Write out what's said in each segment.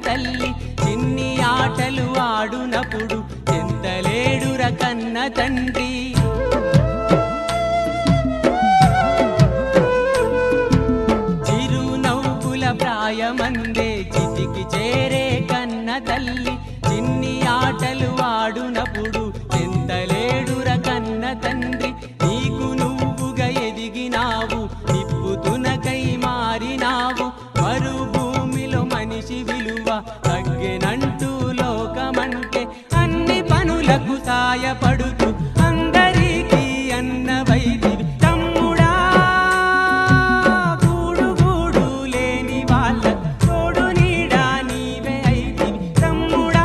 తల్లి చిన్ని ఆటలు ఆడునప్పుడు ఎంతలేడుర కన్న తండ్రి చిరునవ్వుల ప్రాయమందే చితికి చేరే కన్న తల్లి చిన్ని ఆటలు ఆడునప్పుడు ఎంతలేడుర కన్న తండ్రి నీకు నువ్వుగా ఎదిగినావు నిప్పుతునకై మారినావు మరుభూమిలో మనిషి విలువ తగ్గెనంటూ లోకమంటే అన్ని పనులకు సాయపడుతూ అందరికీ అన్నవైదివి తమ్ముడా గూడు గూడు లేని వాళ్ళ తోడు నీడా నీవే అయితివి తమ్ముడా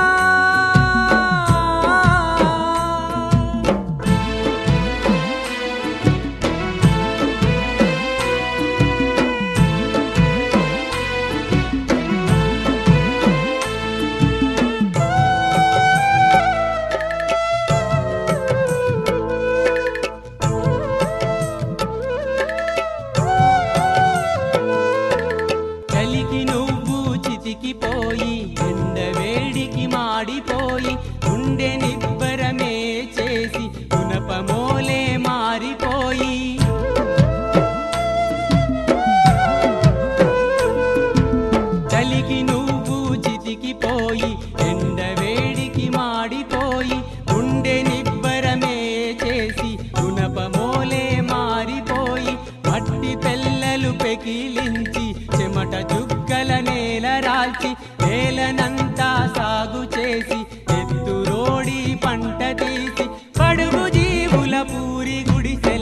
చలికి నువ్వు చితికిపోయి ఎండ వేడికి మాడిపోయి గుండె నిబ్బరమే చేసి గుణపమోలే మారిపోయి చలికి నువ్వు చితికిపోయి ఎండ వేడికి మాడిపోయి గుండె నిబ్బరమే చేసి గుణపమోలే మారిపోయి మట్టి పెల్లలు పెకిలించి చెమట చుక్కల నేల రాల్చి నేలనంతా సాగు చేసి ఎత్తురోడి పంట తీసి పడుగు జీవుల పూరి గుడిసె